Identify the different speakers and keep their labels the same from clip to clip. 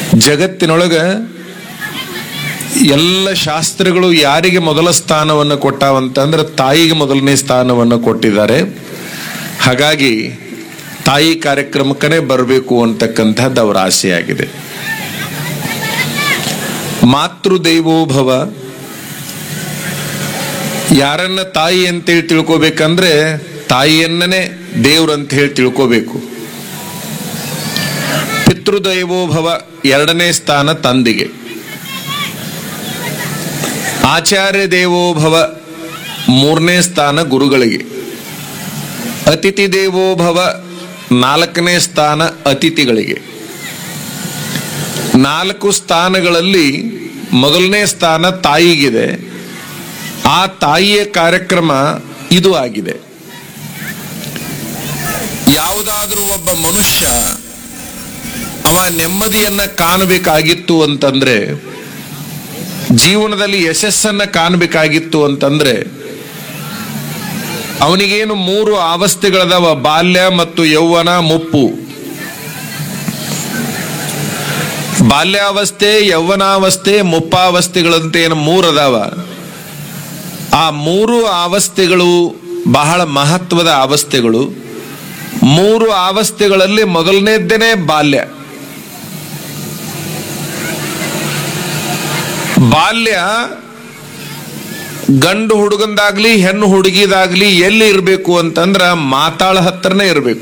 Speaker 1: ಜಗತ್ತಿನೊಳಗ ಎಲ್ಲ ಶಾಸ್ತ್ರಗಳು ಯಾರಿಗೆ ಮೊದಲ ಸ್ಥಾನವನ್ನು ಕೊಟ್ಟಾವಂತಂದ್ರೆ ತಾಯಿಗೆ ಮೊದಲನೇ ಸ್ಥಾನವನ್ನು ಕೊಟ್ಟಿದ್ದಾರೆ ಹಾಗಾಗಿ ತಾಯಿ ಕಾರ್ಯಕ್ರಮಕ್ಕನೇ ಬರಬೇಕು ಅಂತಕ್ಕಂಥದ್ದು ಅವರ ಆಸೆಯಾಗಿದೆ ಮಾತೃದೈವೋಭವ ಯಾರನ್ನ ತಾಯಿ ಅಂತೇಳಿ ತಿಳ್ಕೊಬೇಕಂದ್ರೆ ತಾಯಿಯನ್ನೇ ದೇವ್ರು ಅಂತ ಹೇಳಿ ತಿಳ್ಕೋಬೇಕು ಪಿತೃದೈವೋಭವ ಎರಡನೇ ಸ್ಥಾನ ತಂದೆಗೆ ಆಚಾರ್ಯ ದೇವೋಭವ ಮೂರನೇ ಸ್ಥಾನ ಗುರುಗಳಿಗೆ ಅತಿಥಿ ದೇವೋಭವ ನಾಲ್ಕನೇ ಸ್ಥಾನ ಅತಿಥಿಗಳಿಗೆ ನಾಲ್ಕು ಸ್ಥಾನಗಳಲ್ಲಿ ಮೊದಲನೇ ಸ್ಥಾನ ತಾಯಿಗಿದೆ ಆ ತಾಯಿಯ ಕಾರ್ಯಕ್ರಮ ಇದು ಆಗಿದೆ ಯಾವುದಾದ್ರೂ ಒಬ್ಬ ಮನುಷ್ಯ ಅವ ನೆಮ್ಮದಿಯನ್ನ ಕಾಣಬೇಕಾಗಿತ್ತು ಅಂತಂದ್ರೆ ಜೀವನದಲ್ಲಿ ಯಶಸ್ಸನ್ನ ಕಾಣಬೇಕಾಗಿತ್ತು ಅಂತಂದ್ರೆ ಅವನಿಗೇನು ಮೂರು ಅವಸ್ಥೆಗಳದಾವ ಬಾಲ್ಯ ಮತ್ತು ಯೌವನ ಮುಪ್ಪು ಬಾಲ್ಯಾವಸ್ಥೆ ಯೌವನಾವಸ್ಥೆ ಮುಪ್ಪಾವಸ್ಥೆಗಳಂತ ಏನು ಮೂರು ಅದಾವ ಆ ಮೂರು ಅವಸ್ಥೆಗಳು ಬಹಳ ಮಹತ್ವದ ಅವಸ್ಥೆಗಳು ಮೂರು ಅವಸ್ಥೆಗಳಲ್ಲಿ ಮೊದಲನೇದ್ದೇನೆ ಬಾಲ್ಯ ಬಾಲ್ಯ ಗಂಡು ಹುಡುಗಂದಾಗ್ಲಿ ಹೆಣ್ಣು ಹುಡುಗಿದಾಗ್ಲಿ ಎಲ್ಲಿ ಇರಬೇಕು ಅಂತಂದ್ರ ಮಾತಾಳ ಹತ್ರನೇ ಇರಬೇಕು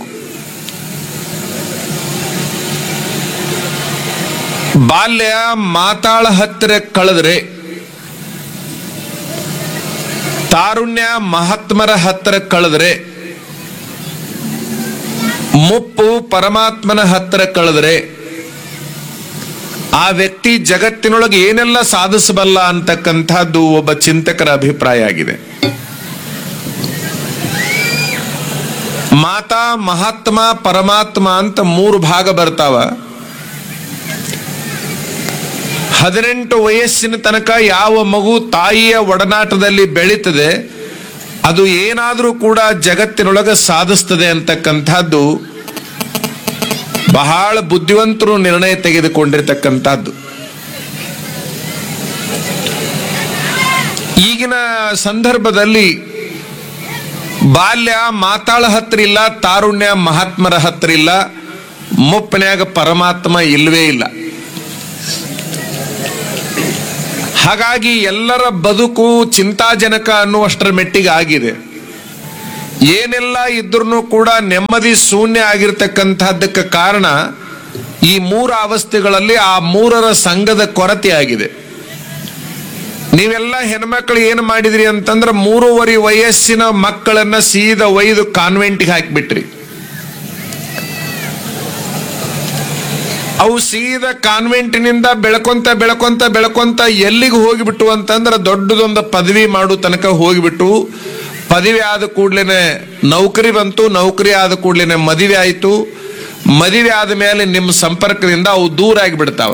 Speaker 1: ಬಾಲ್ಯ ಮಾತಾಳ ಹತ್ತಿರ ಕಳೆದ್ರೆ ತಾರುಣ್ಯ ಮಹಾತ್ಮರ ಹತ್ತಿರ ಕಳೆದ್ರೆ ಮುಪ್ಪು ಪರಮಾತ್ಮನ ಹತ್ತಿರ ಕಳೆದ್ರೆ ಆ ವ್ಯಕ್ತಿ ಜಗತ್ತಿನೊಳಗೆ ಏನೆಲ್ಲ ಸಾಧಿಸಬಲ್ಲ ಅಂತಕ್ಕಂಥದ್ದು ಒಬ್ಬ ಚಿಂತಕರ ಅಭಿಪ್ರಾಯ ಆಗಿದೆ ಮಾತಾ ಮಹಾತ್ಮ ಪರಮಾತ್ಮ ಅಂತ ಮೂರು ಭಾಗ ಬರ್ತಾವ ಹದಿನೆಂಟು ವಯಸ್ಸಿನ ತನಕ ಯಾವ ಮಗು ತಾಯಿಯ ಒಡನಾಟದಲ್ಲಿ ಬೆಳೀತದೆ ಅದು ಏನಾದರೂ ಕೂಡ ಜಗತ್ತಿನೊಳಗೆ ಸಾಧಿಸ್ತದೆ ಅಂತಕ್ಕಂಥದ್ದು ಬಹಳ ಬುದ್ಧಿವಂತರು ನಿರ್ಣಯ ತೆಗೆದುಕೊಂಡಿರ್ತಕ್ಕಂಥದ್ದು ಈಗಿನ ಸಂದರ್ಭದಲ್ಲಿ ಬಾಲ್ಯ ಮಾತಾಳ ಹತ್ರ ಇಲ್ಲ ತಾರುಣ್ಯ ಮಹಾತ್ಮರ ಹತ್ರ ಇಲ್ಲ ಮುಪ್ಪನ್ಯಾಗ ಪರಮಾತ್ಮ ಇಲ್ವೇ ಇಲ್ಲ ಹಾಗಾಗಿ ಎಲ್ಲರ ಬದುಕು ಚಿಂತಾಜನಕ ಅನ್ನುವಷ್ಟರ ಮೆಟ್ಟಿಗೆ ಆಗಿದೆ ಏನೆಲ್ಲ ಇದ್ರೂ ಕೂಡ ನೆಮ್ಮದಿ ಶೂನ್ಯ ಆಗಿರ್ತಕ್ಕಂಥದ್ದಕ್ಕೆ ಕಾರಣ ಈ ಮೂರು ಅವಸ್ಥೆಗಳಲ್ಲಿ ಆ ಮೂರರ ಸಂಘದ ಕೊರತೆ ಆಗಿದೆ ನೀವೆಲ್ಲ ಹೆಣ್ಮಕ್ಳು ಏನು ಮಾಡಿದ್ರಿ ಅಂತಂದ್ರೆ ಮೂರುವರೆ ವಯಸ್ಸಿನ ಮಕ್ಕಳನ್ನ ಸೀದಾ ಒಯ್ದು ಕಾನ್ವೆಂಟ್ಗೆ ಹಾಕಿಬಿಟ್ರಿ ಅವು ಸೀದಾ ಕಾನ್ವೆಂಟಿನಿಂದ ಬೆಳ್ಕೊಂತ ಬೆಳ್ಕೊಂತ ಬೆಳ್ಕೊಂತ ಎಲ್ಲಿಗೆ ಹೋಗಿಬಿಟ್ಟು ಅಂತಂದ್ರೆ ದೊಡ್ಡದೊಂದು ಪದವಿ ಮಾಡೋ ತನಕ ಹೋಗಿಬಿಟ್ಟು ಪದವಿ ಆದ ಕೂಡ್ಲೇನೆ ನೌಕರಿ ಬಂತು ನೌಕರಿ ಆದ ಕೂಡ್ಲೇನೆ ಮದುವೆ ಆಯಿತು ಮದುವೆ ಆದ ಮೇಲೆ ನಿಮ್ಮ ಸಂಪರ್ಕದಿಂದ ಅವು ದೂರ ಆಗಿಬಿಡ್ತಾವ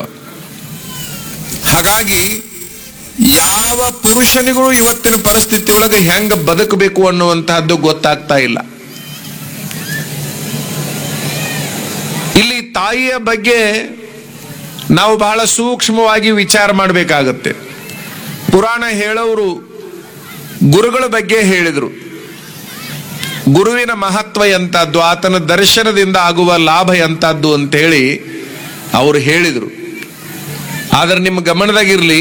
Speaker 1: ಹಾಗಾಗಿ ಯಾವ ಪುರುಷನಿಗೂ ಇವತ್ತಿನ ಪರಿಸ್ಥಿತಿ ಒಳಗೆ ಹೆಂಗ ಬದುಕಬೇಕು ಅನ್ನುವಂತಹದ್ದು ಗೊತ್ತಾಗ್ತಾ ಇಲ್ಲ ಇಲ್ಲಿ ತಾಯಿಯ ಬಗ್ಗೆ ನಾವು ಬಹಳ ಸೂಕ್ಷ್ಮವಾಗಿ ವಿಚಾರ ಮಾಡಬೇಕಾಗತ್ತೆ ಪುರಾಣ ಹೇಳೋರು ಗುರುಗಳ ಬಗ್ಗೆ ಹೇಳಿದರು ಗುರುವಿನ ಮಹತ್ವ ಎಂತದ್ದು ಆತನ ದರ್ಶನದಿಂದ ಆಗುವ ಲಾಭ ಎಂತದ್ದು ಅಂತ ಹೇಳಿ ಅವರು ಹೇಳಿದರು ಆದ್ರೆ ನಿಮ್ಮ ಗಮನದಾಗಿರ್ಲಿ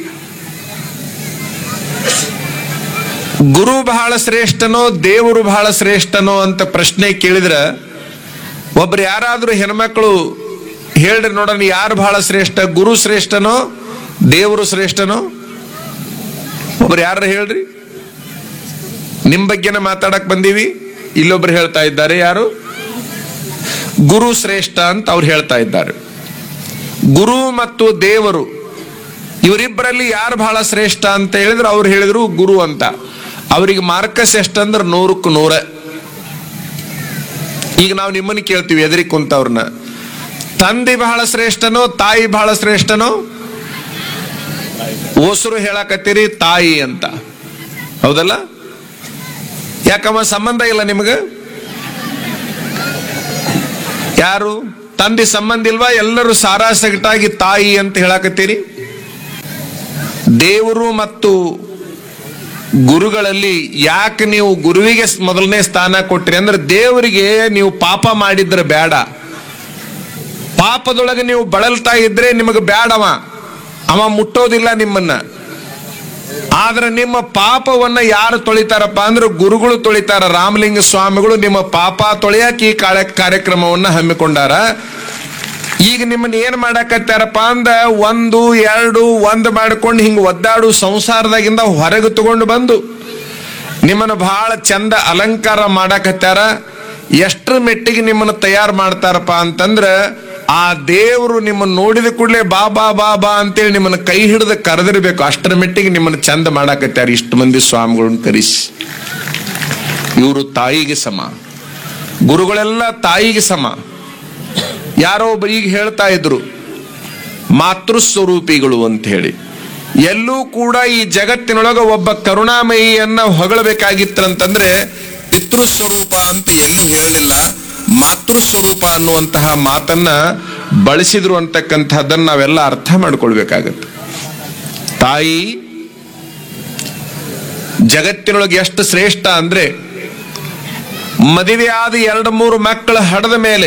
Speaker 1: ಗುರು ಬಹಳ ಶ್ರೇಷ್ಠನೋ ದೇವರು ಬಹಳ ಶ್ರೇಷ್ಠನೋ ಅಂತ ಪ್ರಶ್ನೆ ಕೇಳಿದ್ರ ಒಬ್ರು ಯಾರಾದ್ರೂ ಹೆಣ್ಮಕ್ಳು ಹೇಳ್ರಿ ನೋಡೋಣ ಯಾರು ಬಹಳ ಶ್ರೇಷ್ಠ ಗುರು ಶ್ರೇಷ್ಠನೋ ದೇವರು ಶ್ರೇಷ್ಠನೋ ಒಬ್ರು ಯಾರು ಹೇಳ್ರಿ ನಿಮ್ ಬಗ್ಗೆನ ಮಾತಾಡಕ್ ಬಂದೀವಿ ಇಲ್ಲೊಬ್ರು ಹೇಳ್ತಾ ಇದ್ದಾರೆ ಯಾರು ಗುರು ಶ್ರೇಷ್ಠ ಅಂತ ಅವ್ರು ಹೇಳ್ತಾ ಇದ್ದಾರೆ ಗುರು ಮತ್ತು ದೇವರು ಇವರಿಬ್ಬರಲ್ಲಿ ಯಾರು ಬಹಳ ಶ್ರೇಷ್ಠ ಅಂತ ಹೇಳಿದ್ರು ಅವ್ರು ಹೇಳಿದ್ರು ಗುರು ಅಂತ ಅವರಿಗೆ ಮಾರ್ಕಸ್ ಎಷ್ಟಂದ್ರೆ ನೂರಕ್ಕೂ ನೂರ ಈಗ ನಾವು ನಿಮ್ಮನ್ನ ಕೇಳ್ತೀವಿ ಎದುರಿ ಕುಂತವ್ರನ್ನ ತಂದೆ ಬಹಳ ಶ್ರೇಷ್ಠನೋ ತಾಯಿ ಬಹಳ ಶ್ರೇಷ್ಠನೋ ಓಸರು ಹೇಳಕತ್ತೀರಿ ತಾಯಿ ಅಂತ ಹೌದಲ್ಲ ಯಾಕಮ್ಮ ಸಂಬಂಧ ಇಲ್ಲ ನಿಮಗೆ ಯಾರು ತಂದೆ ಸಂಬಂಧ ಇಲ್ವಾ ಎಲ್ಲರೂ ಸಾರಾ ಸಗಟಾಗಿ ತಾಯಿ ಅಂತ ಹೇಳಕತ್ತೀರಿ ದೇವರು ಮತ್ತು ಗುರುಗಳಲ್ಲಿ ಯಾಕೆ ನೀವು ಗುರುವಿಗೆ ಸ್- ಮೊದಲನೇ ಸ್ಥಾನ ಕೊಟ್ರಿ ಅಂದ್ರೆ ದೇವರಿಗೆ ನೀವು ಪಾಪ ಮಾಡಿದ್ರೆ ಬೇಡ ಪಾಪದೊಳಗೆ ನೀವು ಬಳಲ್ತಾ ಇದ್ರೆ ನಿಮಗೆ ಬೇಡವ ಅವ ಮುಟ್ಟೋದಿಲ್ಲ ನಿಮ್ಮನ್ನ ಆದ್ರೆ ನಿಮ್ಮ ಪಾಪವನ್ನ ಯಾರು ತೊಳಿತಾರಪ್ಪ ಅಂದ್ರೆ ಗುರುಗಳು ತೊಳಿತಾರ ರಾಮಲಿಂಗ ಸ್ವಾಮಿಗಳು ನಿಮ್ಮ ಪಾಪ ತೊಳೆಯಕ್ಕೆ ಈ ಕಾಳ ಕಾರ್ಯಕ್ರಮವನ್ನ ಹಮ್ಮಿಕೊಂಡಾರ ಈಗ ನಿಮ್ಮನ್ನ ಏನ್ ಮಾಡಾಕತ್ತಾರಪ್ಪ ಅಂದ ಒಂದು ಎರಡು ಒಂದು ಮಾಡ್ಕೊಂಡು ಹಿಂಗ ಒದ್ದಾಡು ಸಂಸಾರದಾಗಿಂದ ಹೊರಗೆ ತಗೊಂಡು ಬಂದು ನಿಮ್ಮನ್ನ ಬಹಳ ಚಂದ ಅಲಂಕಾರ ಮಾಡಾಕತ್ತಾರ ಎಷ್ಟರ ಮೆಟ್ಟಿಗೆ ನಿಮ್ಮನ್ನ ತಯಾರು ಮಾಡ್ತಾರಪ್ಪ ಅಂತಂದ್ರ ಆ ದೇವರು ನಿಮ್ಮನ್ನ ನೋಡಿದ ಕೂಡಲೇ ಬಾ ಬಾ ಬಾ ಬಾ ಅಂತೇಳಿ ನಿಮ್ಮನ್ನ ಕೈ ಹಿಡಿದು ಕರೆದಿರ್ಬೇಕು ಅಷ್ಟರ ಮೆಟ್ಟಿಗೆ ನಿಮ್ಮನ್ನ ಚಂದ ಮಾಡಾಕತ್ತಾರ ಇಷ್ಟು ಮಂದಿ ಸ್ವಾಮಿಗಳನ್ನ ಕರೆಸಿ ಇವರು ತಾಯಿಗೆ ಸಮ ಗುರುಗಳೆಲ್ಲ ತಾಯಿಗೆ ಸಮ ಯಾರೋ ಒಬ್ಬ ಈಗ ಹೇಳ್ತಾ ಇದ್ರು ಮಾತೃ ಸ್ವರೂಪಿಗಳು ಅಂತ ಹೇಳಿ ಎಲ್ಲೂ ಕೂಡ ಈ ಜಗತ್ತಿನೊಳಗ ಒಬ್ಬ ಕರುಣಾಮಯಿಯನ್ನ ಹೊಗಳಬೇಕಾಗಿತ್ತಂತಂದ್ರೆ ಪಿತೃ ಸ್ವರೂಪ ಅಂತ ಎಲ್ಲೂ ಹೇಳಲಿಲ್ಲ ಮಾತೃ ಸ್ವರೂಪ ಅನ್ನುವಂತಹ ಮಾತನ್ನ ಬಳಸಿದ್ರು ಅಂತಕ್ಕಂಥದ್ದನ್ನ ನಾವೆಲ್ಲ ಅರ್ಥ ಮಾಡ್ಕೊಳ್ಬೇಕಾಗತ್ತೆ ತಾಯಿ ಜಗತ್ತಿನೊಳಗೆ ಎಷ್ಟು ಶ್ರೇಷ್ಠ ಅಂದ್ರೆ ಮದುವೆ ಆದ ಎರಡು ಮೂರು ಮಕ್ಕಳ ಹಡದ ಮೇಲೆ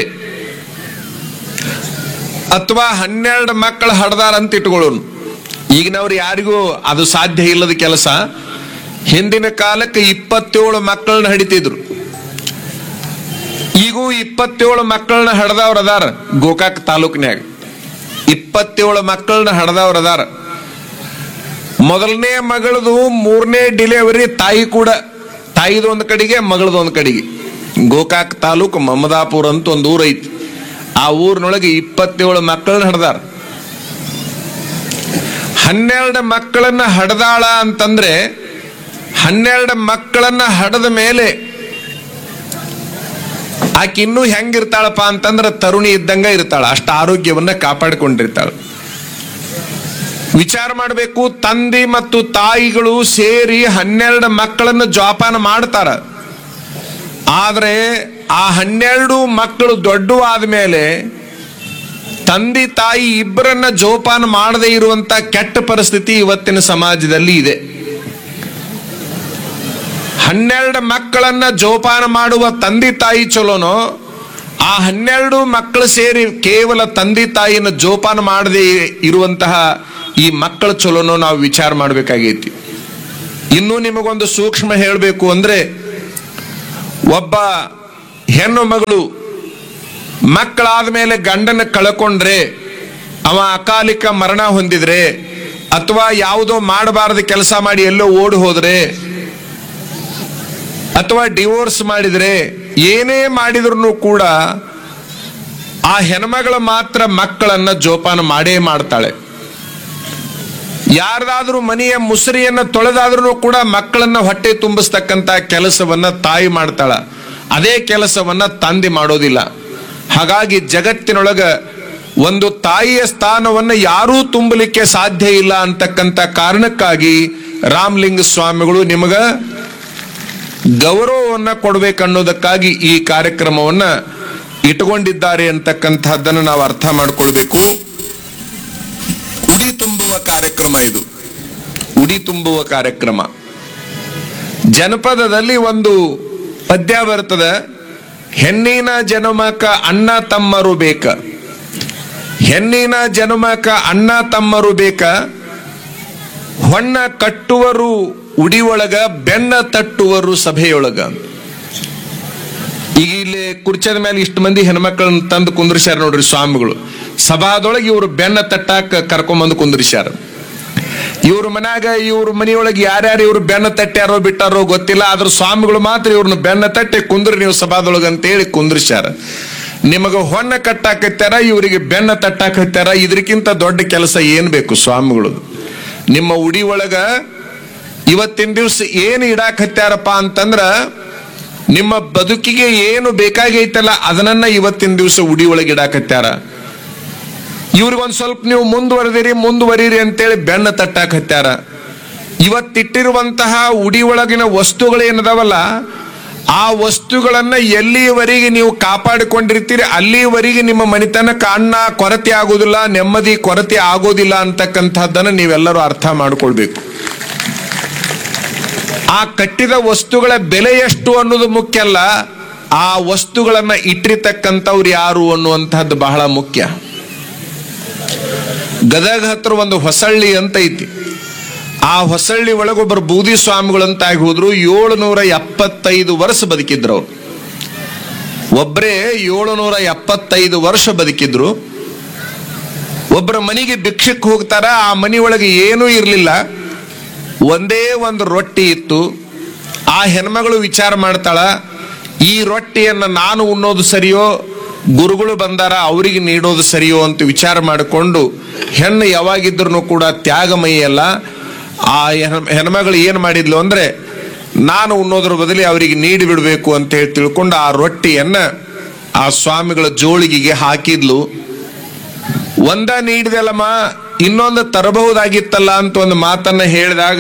Speaker 1: ಅಥವಾ ಹನ್ನೆರಡು ಮಕ್ಕಳು ಹಡ್ದಾರ ಅಂತ ಇಟ್ಕೊಳ್ಳೋನು ಈಗಿನವ್ರು ಯಾರಿಗೂ ಅದು ಸಾಧ್ಯ ಇಲ್ಲದ ಕೆಲಸ ಹಿಂದಿನ ಕಾಲಕ್ಕೆ ಇಪ್ಪತ್ತೇಳು ಮಕ್ಕಳನ್ನ ಹಡಿತಿದ್ರು ಈಗೂ ಇಪ್ಪತ್ತೇಳು ಮಕ್ಕಳನ್ನ ಹಡ್ದವ್ರ ಅದಾರ ಗೋಕಾಕ್ ತಾಲೂಕಿನ್ಯಾಗ ಇಪ್ಪತ್ತೇಳು ಮಕ್ಕಳನ್ನ ಹಡ್ದವ್ರ ಅದಾರ ಮೊದಲನೇ ಮಗಳದು ಮೂರನೇ ಡಿಲಿವರಿ ತಾಯಿ ಕೂಡ ತಾಯಿದು ಒಂದು ಕಡೆಗೆ ಮಗಳದು ಒಂದು ಕಡೆಗೆ ಗೋಕಾಕ್ ತಾಲೂಕು ಮಮದಾಪುರ ಅಂತ ಒಂದು ಊರ್ ಐತಿ ಆ ಊರಿನೊಳಗೆ ಇಪ್ಪತ್ತೇಳು ಮಕ್ಕಳನ್ನ ಹಡ್ದಾರ ಹನ್ನೆರಡು ಮಕ್ಕಳನ್ನ ಹಡ್ದಾಳ ಅಂತಂದ್ರೆ ಹನ್ನೆರಡು ಮಕ್ಕಳನ್ನ ಹಡದ ಮೇಲೆ ಆಕೆ ಇನ್ನೂ ಹೆಂಗಿರ್ತಾಳಪ್ಪ ಅಂತಂದ್ರೆ ತರುಣಿ ಇದ್ದಂಗ ಇರ್ತಾಳ ಅಷ್ಟ ಆರೋಗ್ಯವನ್ನ ಕಾಪಾಡಿಕೊಂಡಿರ್ತಾಳ ವಿಚಾರ ಮಾಡಬೇಕು ತಂದೆ ಮತ್ತು ತಾಯಿಗಳು ಸೇರಿ ಹನ್ನೆರಡು ಮಕ್ಕಳನ್ನ ಜೋಪಾನ ಮಾಡ್ತಾರ ಆದ್ರೆ ಆ ಹನ್ನೆರಡು ಮಕ್ಕಳು ದೊಡ್ಡವಾದ ಮೇಲೆ ತಂದೆ ತಾಯಿ ಇಬ್ಬರನ್ನ ಜೋಪಾನ ಮಾಡದೇ ಇರುವಂತ ಕೆಟ್ಟ ಪರಿಸ್ಥಿತಿ ಇವತ್ತಿನ ಸಮಾಜದಲ್ಲಿ ಇದೆ ಹನ್ನೆರಡು ಮಕ್ಕಳನ್ನ ಜೋಪಾನ ಮಾಡುವ ತಂದೆ ತಾಯಿ ಚಲೋನೋ ಆ ಹನ್ನೆರಡು ಮಕ್ಕಳು ಸೇರಿ ಕೇವಲ ತಂದೆ ತಾಯಿನ ಜೋಪಾನ ಮಾಡದೇ ಇರುವಂತಹ ಈ ಮಕ್ಕಳ ಚಲೋನೋ ನಾವು ವಿಚಾರ ಮಾಡಬೇಕಾಗೈತಿ ಇನ್ನೂ ನಿಮಗೊಂದು ಸೂಕ್ಷ್ಮ ಹೇಳಬೇಕು ಅಂದ್ರೆ ಒಬ್ಬ ಹೆಣ್ಣು ಮಗಳು ಮಕ್ಕಳಾದ ಮೇಲೆ ಗಂಡನ ಕಳ್ಕೊಂಡ್ರೆ ಅವ ಅಕಾಲಿಕ ಮರಣ ಹೊಂದಿದ್ರೆ ಅಥವಾ ಯಾವುದೋ ಮಾಡಬಾರದ ಕೆಲಸ ಮಾಡಿ ಎಲ್ಲೋ ಓಡಿ ಹೋದ್ರೆ ಅಥವಾ ಡಿವೋರ್ಸ್ ಮಾಡಿದ್ರೆ ಏನೇ ಮಾಡಿದ್ರು ಕೂಡ ಆ ಹೆಣ್ಮಗಳು ಮಾತ್ರ ಮಕ್ಕಳನ್ನ ಜೋಪಾನ ಮಾಡೇ ಮಾಡ್ತಾಳೆ ಯಾರ್ದಾದ್ರೂ ಮನೆಯ ಮುಸುರಿಯನ್ನ ತೊಳೆದಾದ್ರೂ ಕೂಡ ಮಕ್ಕಳನ್ನ ಹೊಟ್ಟೆ ತುಂಬಿಸ್ತಕ್ಕಂತ ಕೆಲಸವನ್ನ ತಾಯಿ ಮಾಡ್ತಾಳ ಅದೇ ಕೆಲಸವನ್ನ ತಂದೆ ಮಾಡೋದಿಲ್ಲ ಹಾಗಾಗಿ ಜಗತ್ತಿನೊಳಗ ಒಂದು ತಾಯಿಯ ಸ್ಥಾನವನ್ನ ಯಾರೂ ತುಂಬಲಿಕ್ಕೆ ಸಾಧ್ಯ ಇಲ್ಲ ಅಂತಕ್ಕಂಥ ಕಾರಣಕ್ಕಾಗಿ ರಾಮಲಿಂಗ ಸ್ವಾಮಿಗಳು ನಿಮಗ ಗೌರವವನ್ನ ಕೊಡ್ಬೇಕನ್ನೋದಕ್ಕಾಗಿ ಈ ಕಾರ್ಯಕ್ರಮವನ್ನ ಇಟ್ಕೊಂಡಿದ್ದಾರೆ ಅಂತಕ್ಕಂಥದ್ದನ್ನು ನಾವು ಅರ್ಥ ಮಾಡ್ಕೊಳ್ಬೇಕು ಉಡಿ ತುಂಬುವ ಕಾರ್ಯಕ್ರಮ ಇದು ಉಡಿ ತುಂಬುವ ಕಾರ್ಯಕ್ರಮ ಜನಪದದಲ್ಲಿ ಒಂದು ಪದ್ಯ ಬರ್ತದೆ ಹೆಣ್ಣಿನ ಜನ್ಮಕ ಅಣ್ಣ ತಮ್ಮರು ಬೇಕ ಹೆಣ್ಣಿನ ಜನ್ಮಕ ಅಣ್ಣ ತಮ್ಮರು ಬೇಕ ಹೊಣ್ಣ ಕಟ್ಟುವರು ಉಡಿ ಒಳಗ ಬೆನ್ನ ತಟ್ಟುವರು ಸಭೆಯೊಳಗ ಈಗ ಇಲ್ಲಿ ಕುರ್ಚದ ಮೇಲೆ ಇಷ್ಟು ಮಂದಿ ಹೆಣ್ಮಕ್ಳನ್ನ ತಂದು ಕುಂದ್ರಿಸ್ಯಾರ ನೋಡ್ರಿ ಸ್ವಾಮಿಗಳು ಸಭಾದೊಳಗೆ ಇವರು ಬೆನ್ನ ತಟ್ಟಾಕ ಕರ್ಕೊಂಬಂದು ಕುಂದ್ರಿಸ್ಯಾರ ಇವ್ರ ಮನ್ಯಾಗ ಇವ್ರ ಮನೆಯೊಳಗೆ ಯಾರ್ಯಾರು ಇವ್ರು ಬೆನ್ನ ತಟ್ಟ್ಯಾರೋ ಬಿಟ್ಟಾರೋ ಗೊತ್ತಿಲ್ಲ ಆದ್ರ ಸ್ವಾಮಿಗಳು ಮಾತ್ರ ಇವ್ರನ್ನ ಬೆನ್ನ ತಟ್ಟಿ ಕುಂದ್ರಿ ನೀವು ಸಭಾದೊಳಗೆ ಅಂತೇಳಿ ಕುಂದ್ರಿಸ್ಯಾರ ನಿಮಗ ಹೊನ್ನ ಕಟ್ಟಾಕತ್ಯಾರ ಇವರಿಗೆ ಬೆನ್ನ ತಟ್ಟಾಕತ್ಯಾರ ಇದಕ್ಕಿಂತ ದೊಡ್ಡ ಕೆಲಸ ಏನ್ ಬೇಕು ಸ್ವಾಮಿಗಳು ನಿಮ್ಮ ಉಡಿ ಒಳಗ ಇವತ್ತಿನ ದಿವ್ಸ ಏನು ಇಡಾಕತ್ಯಾರಪ್ಪ ಅಂತಂದ್ರ ನಿಮ್ಮ ಬದುಕಿಗೆ ಏನು ಬೇಕಾಗೈತಲ್ಲ ಅದನ್ನ ಇವತ್ತಿನ ದಿವಸ ಉಡಿ ಒಳಗೆ ಇಡಾಕತ್ಯಾರ ಇವ್ರಿಗೊಂದ್ ಸ್ವಲ್ಪ ನೀವು ಮುಂದುವರೆದಿರಿ ಮುಂದುವರಿರಿ ಅಂತೇಳಿ ಬೆನ್ನ ತಟ್ಟಾಕತ್ಯಾರ ಇವತ್ತಿಟ್ಟಿರುವಂತಹ ಉಡಿ ಒಳಗಿನ ವಸ್ತುಗಳೇನದಾವಲ್ಲ ಆ ವಸ್ತುಗಳನ್ನ ಎಲ್ಲಿಯವರೆಗೆ ನೀವು ಕಾಪಾಡಿಕೊಂಡಿರ್ತೀರಿ ಅಲ್ಲಿಯವರೆಗೆ ನಿಮ್ಮ ಮನಿತನಕ್ಕೆ ಅನ್ನ ಕೊರತೆ ಆಗೋದಿಲ್ಲ ನೆಮ್ಮದಿ ಕೊರತೆ ಆಗೋದಿಲ್ಲ ಅಂತಕ್ಕಂಥದ್ದನ್ನ ನೀವೆಲ್ಲರೂ ಅರ್ಥ ಮಾಡ್ಕೊಳ್ಬೇಕು ಆ ಕಟ್ಟಿದ ವಸ್ತುಗಳ ಬೆಲೆ ಎಷ್ಟು ಅನ್ನೋದು ಮುಖ್ಯ ಅಲ್ಲ ಆ ವಸ್ತುಗಳನ್ನ ಇಟ್ಟಿರ್ತಕ್ಕಂಥವ್ರು ಯಾರು ಅನ್ನುವಂಥದ್ದು ಬಹಳ ಮುಖ್ಯ ಗದಗ ಹತ್ರ ಒಂದು ಹೊಸಳ್ಳಿ ಅಂತ ಐತಿ ಆ ಹೊಸಳ್ಳಿ ಒಳಗೊಬ್ಬರು ಬೂದಿ ಸ್ವಾಮಿಗಳಂತಾಗಿ ಹೋದ್ರು ಏಳುನೂರ ಎಪ್ಪತ್ತೈದು ವರ್ಷ ಬದುಕಿದ್ರು ಅವ್ರು ಒಬ್ಬರೇ ಏಳುನೂರ ಎಪ್ಪತ್ತೈದು ವರ್ಷ ಬದುಕಿದ್ರು ಒಬ್ಬರ ಮನೆಗೆ ಭಿಕ್ಷಕ್ಕೆ ಹೋಗ್ತಾರ ಆ ಮನಿ ಒಳಗೆ ಏನೂ ಇರಲಿಲ್ಲ ಒಂದೇ ಒಂದು ರೊಟ್ಟಿ ಇತ್ತು ಆ ಹೆಣ್ಮಗಳು ವಿಚಾರ ಮಾಡ್ತಾಳ ಈ ರೊಟ್ಟಿಯನ್ನ ನಾನು ಉಣ್ಣೋದು ಸರಿಯೋ ಗುರುಗಳು ಬಂದಾರ ಅವರಿಗೆ ನೀಡೋದು ಸರಿಯೋ ಅಂತ ವಿಚಾರ ಮಾಡಿಕೊಂಡು ಹೆಣ್ಣು ಯಾವಾಗಿದ್ರು ಕೂಡ ತ್ಯಾಗಮಯಿ ಅಲ್ಲ ಆ ಹೆಣ್- ಹೆಣ್ಮಗಳು ಏನ್ ಮಾಡಿದ್ಲು ಅಂದ್ರೆ ನಾನು ಉಣ್ಣೋದ್ರ ಬದಲಿ ಅವರಿಗೆ ನೀಡಿ ಬಿಡಬೇಕು ಅಂತ ಹೇಳಿ ತಿಳ್ಕೊಂಡು ಆ ರೊಟ್ಟಿಯನ್ನ ಆ ಸ್ವಾಮಿಗಳ ಜೋಳಿಗೆಗೆ ಹಾಕಿದ್ಲು ಒಂದ ನೀಡಿದಲ್ಲಮ್ಮ ಇನ್ನೊಂದು ತರಬಹುದಾಗಿತ್ತಲ್ಲ ಅಂತ ಒಂದು ಮಾತನ್ನ ಹೇಳಿದಾಗ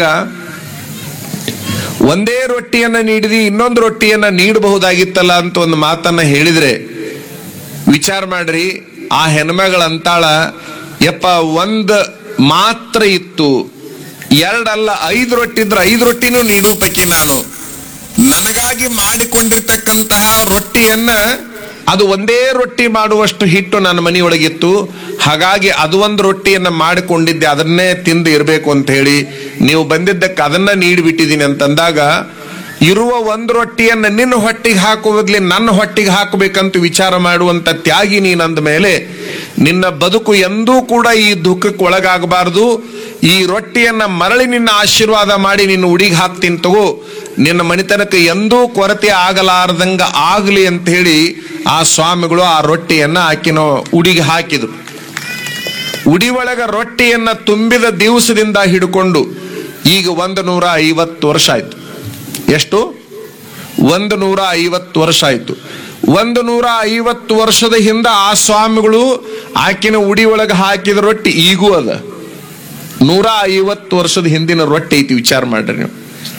Speaker 1: ಒಂದೇ ರೊಟ್ಟಿಯನ್ನ ನೀಡಿದಿ ಇನ್ನೊಂದು ರೊಟ್ಟಿಯನ್ನ ನೀಡಬಹುದಾಗಿತ್ತಲ್ಲ ಅಂತ ಒಂದು ಮಾತನ್ನ ಹೇಳಿದ್ರೆ ವಿಚಾರ ಮಾಡ್ರಿ ಆ ಹೆಣ್ಮಗಳಂತಾಳ ಯಪ್ಪ ಒಂದ್ ಮಾತ್ರ ಇತ್ತು ಎರಡಲ್ಲ ಐದು ರೊಟ್ಟಿ ಇದ್ರೆ ಐದು ರೊಟ್ಟಿನೂ ನೀಡು ಪೈಕಿ ನಾನು ನನಗಾಗಿ ಮಾಡಿಕೊಂಡಿರ್ತಕ್ಕಂತಹ ರೊಟ್ಟಿಯನ್ನ ಅದು ಒಂದೇ ರೊಟ್ಟಿ ಮಾಡುವಷ್ಟು ಹಿಟ್ಟು ನನ್ನ ಮನೆಯೊಳಗಿತ್ತು ಹಾಗಾಗಿ ಅದು ಒಂದು ರೊಟ್ಟಿಯನ್ನ ಮಾಡಿಕೊಂಡಿದ್ದೆ ಅದನ್ನೇ ತಿಂದು ಇರಬೇಕು ಅಂತ ಹೇಳಿ ನೀವು ಬಂದಿದ್ದಕ್ಕೆ ಅದನ್ನ ನೀಡಿಬಿಟ್ಟಿದ್ದೀನಿ ಅಂತಂದಾಗ ಇರುವ ಒಂದು ರೊಟ್ಟಿಯನ್ನ ನಿನ್ನ ಹೊಟ್ಟಿಗೆ ಹಾಕುವಾಗ್ಲಿ ನನ್ನ ಹೊಟ್ಟಿಗೆ ಹಾಕಬೇಕಂತ ವಿಚಾರ ಮಾಡುವಂತ ತ್ಯಾಗಿ ನೀನಂದ ಮೇಲೆ ನಿನ್ನ ಬದುಕು ಎಂದೂ ಕೂಡ ಈ ದುಃಖಕ್ಕೆ ಒಳಗಾಗಬಾರದು ಈ ರೊಟ್ಟಿಯನ್ನ ಮರಳಿ ನಿನ್ನ ಆಶೀರ್ವಾದ ಮಾಡಿ ನಿನ್ನ ಉಡಿಗೆ ಹಾಕ್ತೀನಿ ತಗೋ ನಿನ್ನ ಮನಿತನಕ್ಕೆ ಎಂದೂ ಕೊರತೆ ಆಗಲಾರದಂಗ ಆಗಲಿ ಅಂತ ಹೇಳಿ ಆ ಸ್ವಾಮಿಗಳು ಆ ರೊಟ್ಟಿಯನ್ನ ಆಕಿನ ಉಡಿಗೆ ಹಾಕಿದ್ರು ಉಡಿ ಒಳಗ ರೊಟ್ಟಿಯನ್ನ ತುಂಬಿದ ದಿವಸದಿಂದ ಹಿಡ್ಕೊಂಡು ಈಗ ಒಂದು ನೂರ ಐವತ್ತು ವರ್ಷ ಆಯ್ತು ಎಷ್ಟು ಒಂದು ನೂರ ಐವತ್ತು ವರ್ಷ ಆಯ್ತು ಒಂದು ನೂರ ಐವತ್ತು ವರ್ಷದ ಹಿಂದ ಆ ಸ್ವಾಮಿಗಳು ಆಕಿನ ಉಡಿ ಒಳಗೆ ಹಾಕಿದ ರೊಟ್ಟಿ ಈಗೂ ಅದ ನೂರ ಐವತ್ತು ವರ್ಷದ ಹಿಂದಿನ ರೊಟ್ಟಿ ಐತಿ ವಿಚಾರ ಮಾಡ್ರಿ ನೀವು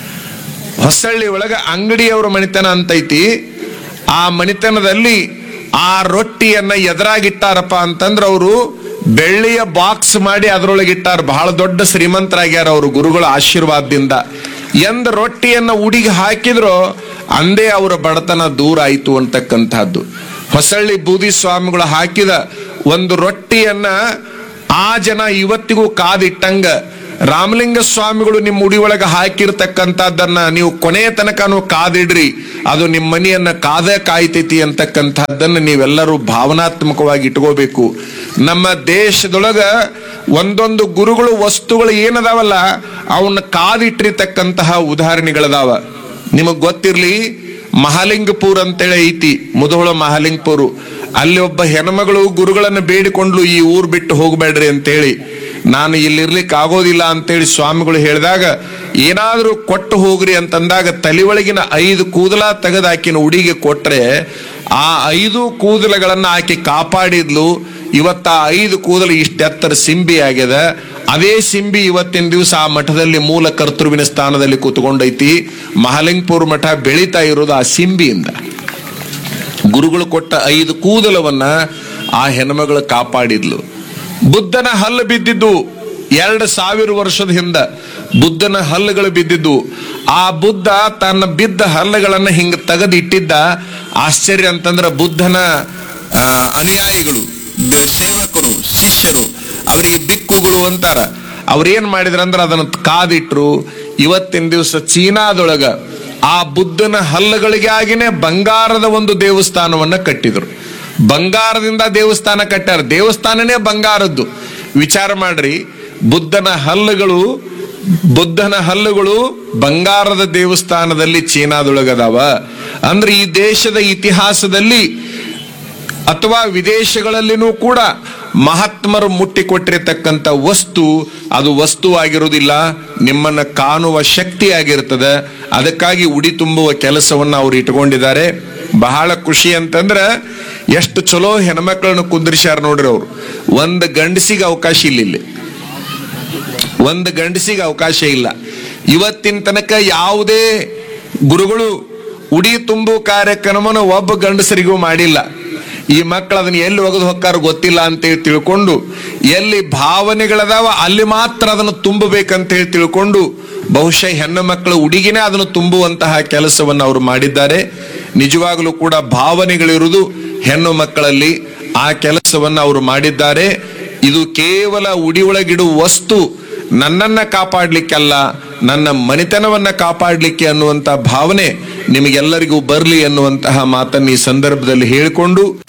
Speaker 1: ಹೊಸಳ್ಳಿ ಒಳಗ ಅಂಗಡಿಯವರ ಮಣಿತನ ಅಂತೈತಿ ಆ ಮಣಿತನದಲ್ಲಿ ಆ ರೊಟ್ಟಿಯನ್ನ ಎದುರಾಗಿಟ್ಟಾರಪ್ಪ ಅಂತಂದ್ರ ಅವರು ಬೆಳ್ಳಿಯ ಬಾಕ್ಸ್ ಮಾಡಿ ಅದರೊಳಗೆ ಇಟ್ಟಾರ ಬಹಳ ದೊಡ್ಡ ಶ್ರೀಮಂತರಾಗ್ಯಾರ ಅವರು ಗುರುಗಳ ಆಶೀರ್ವಾದದಿಂದ ಎಂದ ರೊಟ್ಟಿಯನ್ನ ಉಡಿಗೆ ಹಾಕಿದ್ರೋ ಅಂದೇ ಅವರ ಬಡತನ ದೂರ ಆಯಿತು ಅಂತಕ್ಕಂಥದ್ದು ಹೊಸಳ್ಳಿ ಬೂದಿ ಸ್ವಾಮಿಗಳು ಹಾಕಿದ ಒಂದು ರೊಟ್ಟಿಯನ್ನ ಆ ಜನ ಇವತ್ತಿಗೂ ಕಾದಿಟ್ಟಂಗ ರಾಮಲಿಂಗ ಸ್ವಾಮಿಗಳು ನಿಮ್ಮ ಉಡಿ ಒಳಗೆ ಹಾಕಿರ್ತಕ್ಕಂಥದ್ದನ್ನ ನೀವು ಕೊನೆಯ ತನಕನೂ ಕಾದಿಡ್ರಿ ಅದು ನಿಮ್ಮ ಮನೆಯನ್ನ ಕಾದ ಕಾಯ್ತೈತಿ ಅಂತಕ್ಕಂಥದ್ದನ್ನ ನೀವೆಲ್ಲರೂ ಭಾವನಾತ್ಮಕವಾಗಿ ಇಟ್ಕೋಬೇಕು ನಮ್ಮ ದೇಶದೊಳಗ ಒಂದೊಂದು ಗುರುಗಳು ವಸ್ತುಗಳು ಏನದಾವಲ್ಲ ಅವನ್ನ ಕಾದಿಟ್ಟಿರ್ತಕ್ಕಂತಹ ಉದಾಹರಣೆಗಳದಾವ ನಿಮಗ್ ಗೊತ್ತಿರ್ಲಿ ಮಹಾಲಿಂಗಪುರ ಅಂತೇಳಿ ಐತಿ ಮುಧೋಳ ಮಹಾಲಿಂಗಪುರ ಅಲ್ಲಿ ಒಬ್ಬ ಹೆಣ್ಮಗಳು ಗುರುಗಳನ್ನ ಬೇಡಿಕೊಂಡ್ಲು ಈ ಊರ್ ಬಿಟ್ಟು ಹೋಗ್ಬೇಡ್ರಿ ಅಂತೇಳಿ ನಾನು ಇಲ್ಲಿರ್ಲಿಕ್ಕೆ ಆಗೋದಿಲ್ಲ ಅಂತೇಳಿ ಸ್ವಾಮಿಗಳು ಹೇಳಿದಾಗ ಏನಾದ್ರೂ ಕೊಟ್ಟು ಹೋಗ್ರಿ ಅಂತಂದಾಗ ತಲೆ ಒಳಗಿನ ಐದು ಕೂದಲ ತೆಗೆದು ಆಕಿನ ಉಡಿಗೆ ಕೊಟ್ರೆ ಆ ಐದು ಕೂದಲಗಳನ್ನ ಆಕೆ ಕಾಪಾಡಿದ್ಲು ಇವತ್ತ ಆ ಐದು ಕೂದಲು ಇಷ್ಟೆತ್ತರ ಸಿಂಬಿ ಆಗ್ಯದ ಅದೇ ಸಿಂಬಿ ಇವತ್ತಿನ ದಿವಸ ಆ ಮಠದಲ್ಲಿ ಮೂಲ ಕರ್ತೃವಿನ ಸ್ಥಾನದಲ್ಲಿ ಕೂತ್ಕೊಂಡೈತಿ ಮಹಾಲಿಂಗಪುರ ಮಠ ಬೆಳೀತಾ ಇರೋದು ಆ ಸಿಂಬಿಯಿಂದ ಗುರುಗಳು ಕೊಟ್ಟ ಐದು ಕೂದಲವನ್ನ ಆ ಹೆಣ್ಮಗಳು ಕಾಪಾಡಿದ್ಲು ಬುದ್ಧನ ಹಲ್ಲು ಬಿದ್ದಿದ್ದು ಎರಡು ಸಾವಿರ ವರ್ಷದ ಹಿಂದ ಬುದ್ಧನ ಹಲ್ಲುಗಳು ಬಿದ್ದಿದ್ದು ಆ ಬುದ್ಧ ತನ್ನ ಬಿದ್ದ ಹಲ್ಲುಗಳನ್ನ ಹಿಂಗ ತೆಗೆದು ಇಟ್ಟಿದ್ದ ಆಶ್ಚರ್ಯ ಅಂತಂದ್ರ ಬುದ್ಧನ ಆ, ಅನುಯಾಯಿಗಳು ಬ- ಸೇವಕರು ಶಿಷ್ಯರು ಅವರಿಗೆ ಬಿಕ್ಕುಗಳು ಅಂತಾರ ಅವ್ರೇನ್ ಮಾಡಿದ್ರಂದ್ರ ಅದನ್ನ ಕಾದಿಟ್ರು ಇವತ್ತಿನ ದಿವಸ ಚೀನಾದೊಳಗ ಆ ಬುದ್ಧನ ಹಲ್ಲುಗಳಿಗಾಗಿನೇ ಬಂಗಾರದ ಒಂದು ದೇವಸ್ಥಾನವನ್ನ ಕಟ್ಟಿದ್ರು ಬಂಗಾರದಿಂದ ದೇವಸ್ಥಾನ ಕಟ್ಟಾರ ದೇವಸ್ಥಾನನೇ ಬಂಗಾರದ್ದು ವಿಚಾರ ಮಾಡ್ರಿ ಬುದ್ಧನ ಹಲ್ಲುಗಳು ಬುದ್ಧನ ಹಲ್ಲುಗಳು ಬಂಗಾರದ ದೇವಸ್ಥಾನದಲ್ಲಿ ಚೀನಾದೊಳಗದಾವ ಅಂದ್ರೆ ಈ ದೇಶದ ಇತಿಹಾಸದಲ್ಲಿ ಅಥವಾ ವಿದೇಶಗಳಲ್ಲಿನೂ ಕೂಡ ಮಹಾತ್ಮರು ಮುಟ್ಟಿಕೊಟ್ಟಿರತಕ್ಕಂಥ ವಸ್ತು ಅದು ವಸ್ತು ಆಗಿರುವುದಿಲ್ಲ ನಿಮ್ಮನ್ನ ಕಾಣುವ ಶಕ್ತಿ ಆಗಿರ್ತದೆ ಅದಕ್ಕಾಗಿ ಉಡಿ ತುಂಬುವ ಕೆಲಸವನ್ನ ಅವ್ರು ಇಟ್ಕೊಂಡಿದ್ದಾರೆ ಬಹಳ ಖುಷಿ ಅಂತಂದ್ರ ಎಷ್ಟು ಚಲೋ ಹೆಣ್ಮಕ್ಳನ್ನ ಕುಂದ್ರಿಸ್ಯಾರ ನೋಡ್ರಿ ಅವ್ರು ಒಂದು ಗಂಡಸಿಗೆ ಅವಕಾಶ ಇಲ್ಲ ಇಲ್ಲಿ ಒಂದು ಗಂಡಸಿಗೆ ಅವಕಾಶ ಇಲ್ಲ ಇವತ್ತಿನ ತನಕ ಯಾವುದೇ ಗುರುಗಳು ಉಡಿ ತುಂಬು ಕಾರ್ಯಕ್ರಮನ ಒಬ್ಬ ಗಂಡಸರಿಗೂ ಮಾಡಿಲ್ಲ ಈ ಮಕ್ಕಳು ಅದನ್ನ ಎಲ್ಲಿ ಒಗೆದು ಹೊಕ್ಕಾರ ಗೊತ್ತಿಲ್ಲ ಅಂತೇಳಿ ತಿಳ್ಕೊಂಡು ಎಲ್ಲಿ ಭಾವನೆಗಳದಾವ ಅಲ್ಲಿ ಮಾತ್ರ ಅದನ್ನು ತುಂಬಬೇಕಂತ ಹೇಳಿ ತಿಳ್ಕೊಂಡು ಬಹುಶಃ ಹೆಣ್ಣು ಮಕ್ಕಳ ಉಡಿಗಿನೇ ಅದನ್ನು ತುಂಬುವಂತಹ ಕೆಲಸವನ್ನು ಅವರು ಮಾಡಿದ್ದಾರೆ ನಿಜವಾಗಲೂ ಕೂಡ ಭಾವನೆಗಳಿರುವುದು ಹೆಣ್ಣು ಮಕ್ಕಳಲ್ಲಿ ಆ ಕೆಲಸವನ್ನು ಅವರು ಮಾಡಿದ್ದಾರೆ ಇದು ಕೇವಲ ಉಡಿ ಒಳಗಿಡುವ ವಸ್ತು ನನ್ನನ್ನ ಕಾಪಾಡ್ಲಿಕ್ಕಲ್ಲ ನನ್ನ ಮನೆತನವನ್ನ ಕಾಪಾಡ್ಲಿಕ್ಕೆ ಅನ್ನುವಂತಹ ಭಾವನೆ ನಿಮಗೆಲ್ಲರಿಗೂ ಬರಲಿ ಅನ್ನುವಂತಹ ಮಾತನ್ನು ಈ ಸಂದರ್ಭದಲ್ಲಿ ಹೇಳಿಕೊಂಡು